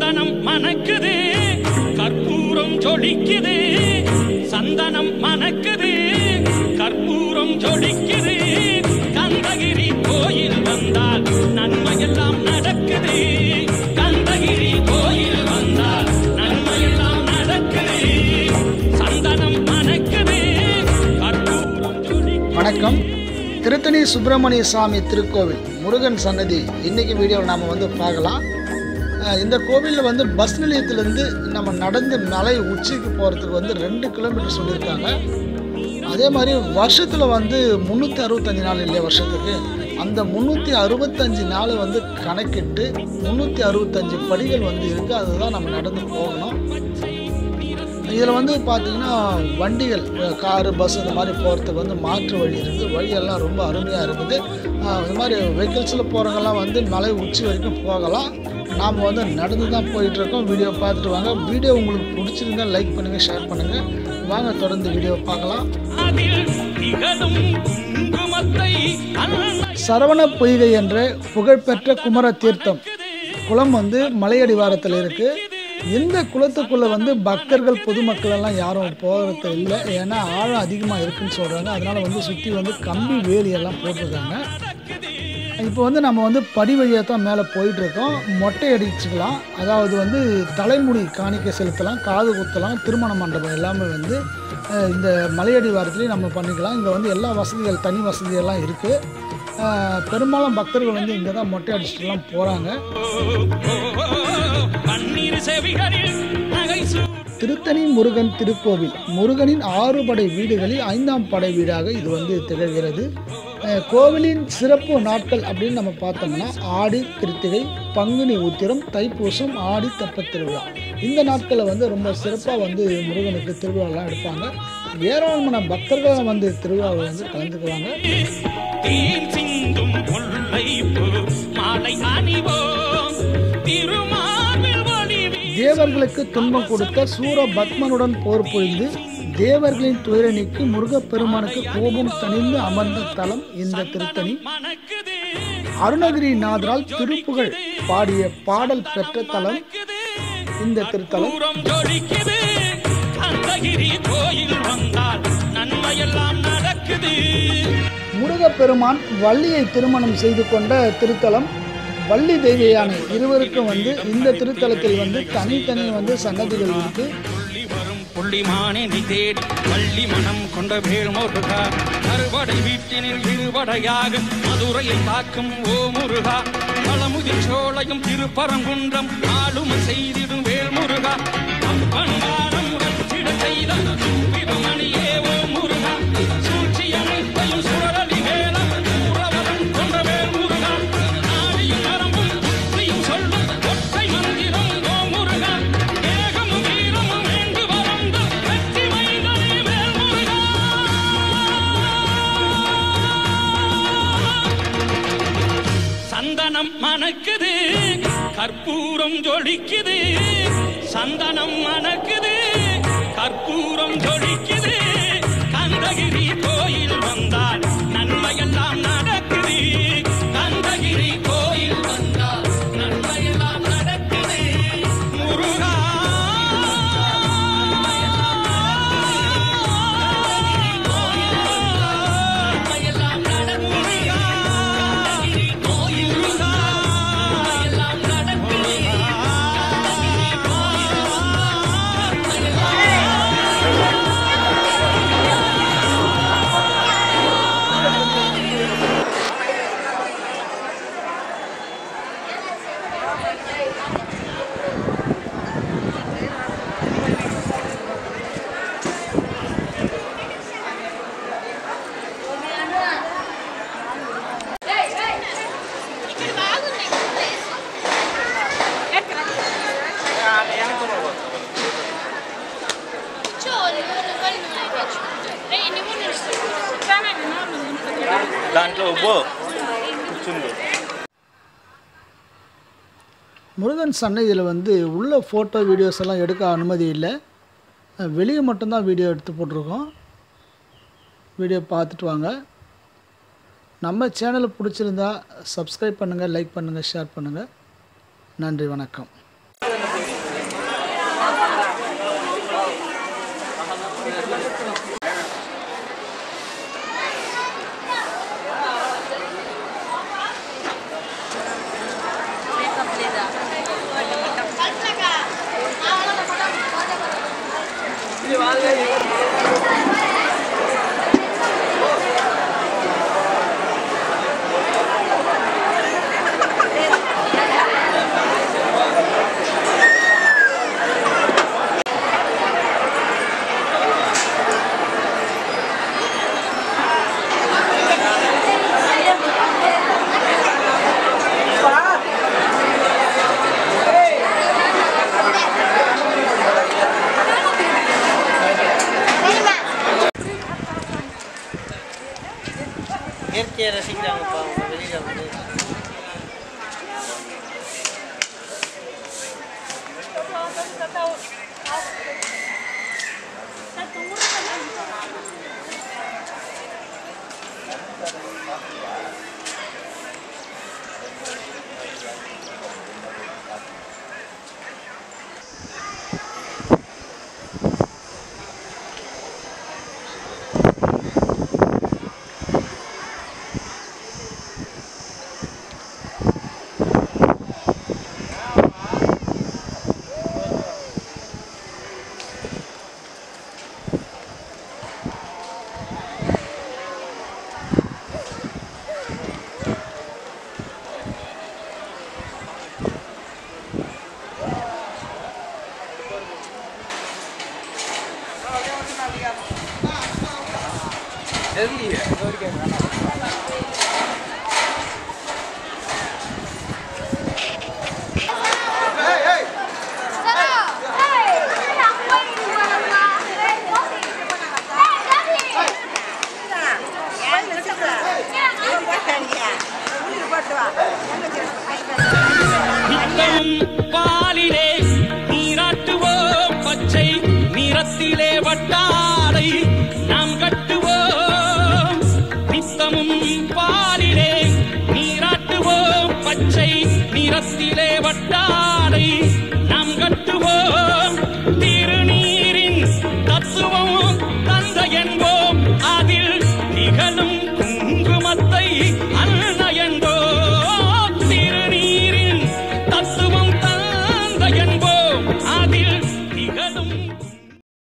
சந்தனம் மணக்குது கற்பூரம் ஜொலிக்குது சந்தனம் மணக்குது கற்பூரம் ஜொலிக்குது கந்தகிரி கோயில் வந்தால் நன்மையெல்லாம் நடக்குது கந்தகிரி கோயில் வந்தால் நன்மையெல்லாம் நடக்குது சந்தனம் மணக்குது கற்பூரம் ஜொலிக்குது வணக்கம் திருத்தணி சுப்பிரமணிய சாமி திருக்கோவில் முருகன் சன்னதி இன்னைக்கு வீடியோவில் நாம் வந்து பார்க்கலாம் அஹ் இந்த கோவிலில் வந்து பஸ் நிலையத்திலேருந்து நம்ம நடந்து மலை உச்சிக்கு போகிறதுக்கு வந்து ரெண்டு கிலோமீட்டர் சொல்லியிருக்காங்க அதே மாதிரி வருஷத்தில் வந்து முந்நூற்றி அறுபத்தஞ்சு நாள் இல்லையா வருஷத்துக்கு அந்த முந்நூற்றி அறுபத்தஞ்சு நாள் வந்து கணக்கிட்டு முந்நூற்றி அறுபத்தஞ்சு படிகள் வந்து இருக்குது அதுதான் நம்ம நடந்து போகணும் இதில் வந்து பார்த்தீங்கன்னா வண்டிகள் காரு பஸ் இந்த மாதிரி போகிறதுக்கு வந்து மாற்று வழி இருக்குது வழியெல்லாம் ரொம்ப அருமையாக இருக்குது ஆஹ் இந்த மாதிரி வெஹிக்கிள்ஸில் போகிறவங்கெல்லாம் வந்து மலை உச்சி வரைக்கும் போகலாம் நாம் வந்து நடந்து தான் போயிட்டுருக்கோம் வீடியோ பார்த்துட்டு வாங்க வீடியோ உங்களுக்கு பிடிச்சிருந்தா லைக் பண்ணுங்கள் ஷேர் பண்ணுங்கள் வாங்க தொடர்ந்து வீடியோ பார்க்கலாம் அதில் திகழும் குங்குமத்தை அன்னை சரவண பொய்கை என்ற புகழ்பெற்ற குமர தீர்த்தம் குளம் வந்து மலையடிவாரத்தில் இருக்குது இந்த குளத்துக்குள்ளே வந்து பக்தர்கள் பொதுமக்கள் எல்லாம் யாரும் போகிறது இல்லை ஏன்னா ஆழம் அதிகமாக இருக்குன்னு சொல்கிறாங்க அதனால் வந்து சுற்றி வந்து கம்பி வேலி எல்லாம் போட்டிருக்காங்க இப்போ வந்து நம்ம வந்து படி வழியாக தான் மேலே போயிட்டுருக்கோம் மொட்டை அடிச்சுக்கலாம் அதாவது வந்து தலைமுடி காணிக்கை செலுத்தலாம் காது குத்தலாம் திருமண மண்டபம் எல்லாமே வந்து அஹ், இந்த மலையடி வாரத்துலேயும் நம்ம பண்ணிக்கலாம் இங்கே வந்து எல்லா வசதிகள் தனி வசதியெல்லாம் இருக்குது பெரும்பாலும் பக்தர்கள் வந்து இங்கே தான் மொட்டை அடிச்சுட்டுலாம் போகிறாங்க பன்னீர் செவிகளில் நகை சூ திருத்தணி முருகன் திருக்கோவில் முருகனின் ஆறு படை வீடுகளில் ஐந்தாம் படை வீடாக இது வந்து திகழ்கிறது அஹ் கோவிலின் சிறப்பு நாட்கள் அப்படின்னு நம்ம பார்த்தோம்னா ஆடி கிருத்திகை பங்குனி உத்திரம் தைப்பூசம் ஆடி தெப்பத் திருவிழா இந்த நாட்களில் வந்து ரொம்ப சிறப்பாக வந்து முருகனுக்கு திருவிழாலாம் எடுப்பாங்க ஏராளமான பக்தர்கள் வந்து திருவிழாவில் வந்து கலந்துக்குவாங்க தேன் சிந்தும் முல்லைப்பூ மாலை அணிவோம் திருமார்பில் ஒளிவி தேவர்களுக்கு துன்பம் கொடுத்த சூர பத்மனுடன் போர் புரிந்து தேவர்களின் துயரை நீக்கி முருகப்பெருமானுக்கு கோபம் தணிந்து அமர்ந்த தலம் இந்த திருத்தணி மணக்குது அருணகிரி நாதரால் திருப்புகழ் பாடிய பாடல் பெற்ற தலம் இந்த திருத்தலம் தூரம் ஜொலிக்குது கந்தகிரி கோயில் வந்தால் நன்மையெல்லாம் நடக்குது முருகப்பெருமான் வள்ளியை திருமணம் செய்து கொண்ட திருத்தலம் வள்ளி தெய்வ யானை இருவருக்கும் வந்து இந்த திருத்தலத்தில் வந்து தனித்தனி வந்து சன்னதிகள் இருக்கு புள்ளி வரும் புள்ளிமானே நீ தேடி வள்ளி மனம் கொண்ட வேல் முருகா அறுவடை வீட்டினில் இருவடையாக மதுரையில் தாக்கும் ஓ முருகா பழமுதிர் சோலையும் திருப்பரங்குன்றம் ஆளுமை செய்திடும் வேல் முருகா அப்பன் வானம் ரட்சிட செய்த சுப்பிரமணியே ஓ முருகா சூழ்ச்சி அனைத்தையும் சுழலி வேலம் உறவரம் கொண்ட வேல் முருகா நாடியும் நரம்பும் புத்தியும் சொல்லும் ஒற்றை மந்திரம் ஓ முருகா வேகமும் வீரமும் வேண்டு வரந்த வெற்றி மைந்தனே வேல் முருகா சந்தனம் மணக்குது கற்பூரம் ஜொலிக்குது சந்தனம் மணக்குது கற்பூரம் ஜொலிக்குது கந்தகிரி கோயில் வந்தால் நன்மையெல்லாம் நடக்குது கந்தகிரி கோயில் வந்தால் நன்மையெல்லாம் நடக்குது முருகா நன்மையெல்லாம் நடக்குது கந்தகிரி கோயில் வந்தால் எல்லாம் நடக்குது దాంట్లో ఉబ్బో కూర్చుంది முருகன் சன்னதியில் வந்து உள்ள ஃபோட்டோ வீடியோஸ் எல்லாம் எடுக்க அனுமதி இல்லை அஹ் வெளியே மட்டும்தான் வீடியோ எடுத்து போட்டிருக்கோம் வீடியோ பார்த்துட்டு வாங்க நம்ம சேனலை பிடிச்சிருந்தா சப்ஸ்கிரைப் பண்ணுங்கள் லைக் பண்ணுங்கள் ஷேர் பண்ணுங்கள் நன்றி வணக்கம் இயற்கையை ரசிக்கிறாங்கப்பா அவங்க வெளியில வந்து நித்தமும் பாலிலே நீராட்டுவோம் பச்சை நிறத்திலே வட்டாரை நாம் கட்டுவோம் நித்தமும் பாலிலே நீராட்டுவோம் பச்சை நிறத்திலே வட்டாரை